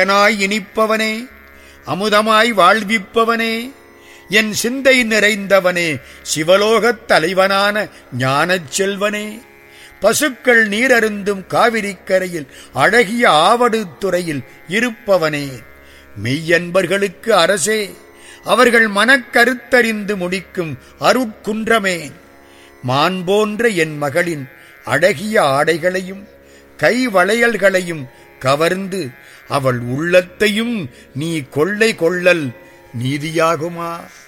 நாய் இனிப்பவனே அமுதமாய் வாழ்விப்பவனே என் சிந்தை நிறைந்தவனே சிவலோகத் தலைவனான ஞானச் செல்வனே பசுக்கள் நீரருந்தும் காவிரிக்கரையில் அழகிய ஆவடுதுறையில் இருப்பவனே மெய்யன்பர்களுக்கு அரசே அவர்கள் மனக்கருத்தறிந்து முடிக்கும் அருட்குன்றமே மான் போன்ற என் மகளின் அழகிய ஆடைகளையும் கை வளையல்களையும் கவர்ந்து அவள் உள்ளத்தையும் நீ கொள்ளை கொள்ளல் நீதியாகுமா